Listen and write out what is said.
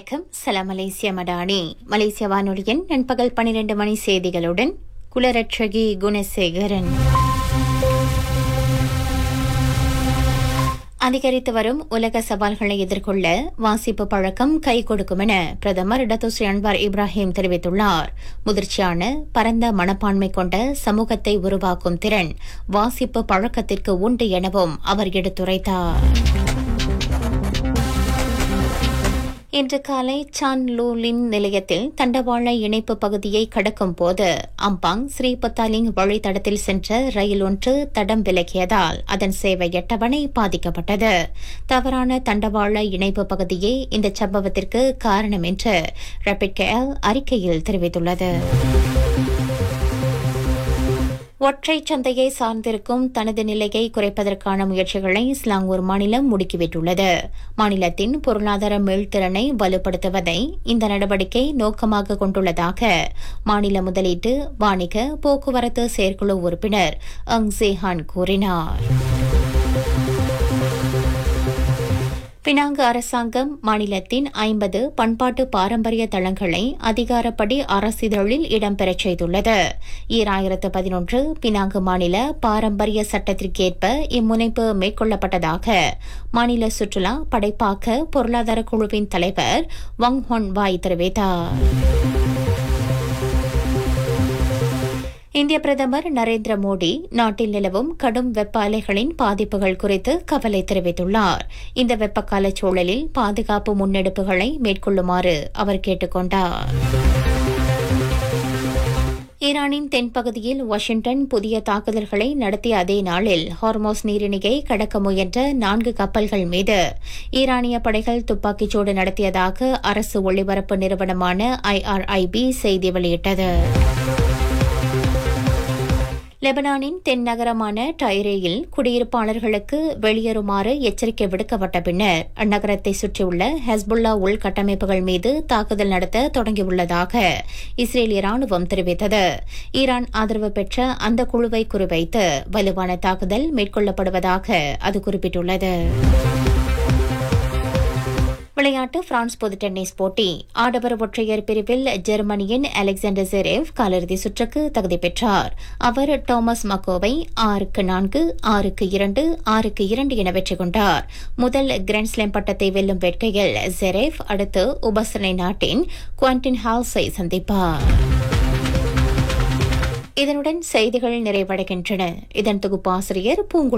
வணக்கம் சலாம் மலேசிய மடானி மலேசிய வானொலியின் நண்பகல் பனிரெண்டு மணி செய்திகளுடன் குலரட்சகி குணசேகரன் அதிகரித்து வரும் உலக சவால்களை எதிர்கொள்ள வாசிப்பு பழக்கம் கை கொடுக்கும் என பிரதமர் டத்துஸ்ரீ அன்வார் இப்ராஹிம் தெரிவித்துள்ளார் முதிர்ச்சியான பரந்த மனப்பான்மை கொண்ட சமூகத்தை உருவாக்கும் திறன் வாசிப்பு பழக்கத்திற்கு உண்டு எனவும் அவர் எடுத்துரைத்தார் இன்று காலை சான் லூலின் நிலையத்தில் தண்டவாள இணைப்பு பகுதியை கடக்கும் போது அம்பாங் ஸ்ரீபத்தாலிங் வழித்தடத்தில் சென்ற ரயில் ஒன்று தடம் விலகியதால் அதன் சேவை எட்டவணை பாதிக்கப்பட்டது தவறான தண்டவாள இணைப்பு பகுதியே இந்த சம்பவத்திற்கு காரணம் என்று ரபிட் கேஎல் அறிக்கையில் தெரிவித்துள்ளது ஒற்றை சந்தையை சார்ந்திருக்கும் தனது நிலையை குறைப்பதற்கான முயற்சிகளை ஸ்லாங்கூர் மாநிலம் முடுக்கிவிட்டுள்ளது மாநிலத்தின் பொருளாதார மீள்திறனை வலுப்படுத்துவதை இந்த நடவடிக்கை நோக்கமாக கொண்டுள்ளதாக மாநில முதலீட்டு வாணிக போக்குவரத்து செயற்குழு உறுப்பினர் அங் சேஹான் கூறினார் பினாங்கு அரசாங்கம் மாநிலத்தின் ஐம்பது பண்பாட்டு பாரம்பரிய தளங்களை அதிகாரப்படி அரசிதழில் இடம்பெறச் செய்துள்ளது ஈராயிரத்து பதினொன்று பினாங்கு மாநில பாரம்பரிய சட்டத்திற்கேற்ப இம்முனைப்பு மேற்கொள்ளப்பட்டதாக மாநில சுற்றுலா படைப்பாக்க பொருளாதார குழுவின் தலைவர் வங் ஹொன் வாய் தெரிவித்தார் இந்திய பிரதமர் நரேந்திர மோடி நாட்டில் நிலவும் கடும் வெப்ப அலைகளின் பாதிப்புகள் குறித்து கவலை தெரிவித்துள்ளார் இந்த வெப்பக்கால சூழலில் பாதுகாப்பு முன்னெடுப்புகளை மேற்கொள்ளுமாறு அவர் கேட்டுக் கொண்டார் ஈரானின் தென்பகுதியில் வாஷிங்டன் புதிய தாக்குதல்களை நடத்திய அதே நாளில் ஹார்மோஸ் நீரிணையை கடக்க முயன்ற நான்கு கப்பல்கள் மீது ஈரானிய படைகள் துப்பாக்கிச்சூடு நடத்தியதாக அரசு ஒளிபரப்பு நிறுவனமான ஐஆர்ஐபி செய்தி வெளியிட்டது லெபனானின் தென்னகரமான டைரேயில் குடியிருப்பாளர்களுக்கு வெளியேறுமாறு எச்சரிக்கை விடுக்கப்பட்ட பின்னர் அந்நகரத்தை சுற்றியுள்ள ஹெஸ்புல்லா உள்கட்டமைப்புகள் மீது தாக்குதல் நடத்த தொடங்கியுள்ளதாக இஸ்ரேலிய ராணுவம் தெரிவித்தது ஈரான் ஆதரவு பெற்ற அந்த குழுவை குறிவைத்து வலுவான தாக்குதல் மேற்கொள்ளப்படுவதாக அது குறிப்பிட்டுள்ளது விளையாட்டு பிரான்ஸ் பொது டென்னிஸ் போட்டி ஆடவர் ஒற்றையர் பிரிவில் ஜெர்மனியின் அலெக்சாண்டர் ஜெரேவ் காலிறுதி சுற்றுக்கு தகுதி பெற்றார் அவர் டோமஸ் மக்கோவை ஆறுக்கு நான்கு ஆறுக்கு இரண்டு ஆறுக்கு இரண்டு என வெற்றி கொண்டார் முதல் கிராண்ட்ஸ்லாம் பட்டத்தை வெல்லும் வேட்கையில் ஜெரேவ் அடுத்து உபசரணை நாட்டின் குவாண்டின் ஹால்ஸை சந்திப்பார் இதனுடன் செய்திகள் நிறைவடைகின்றன இதன் தொகுப்பாசிரியர் பூங்குழ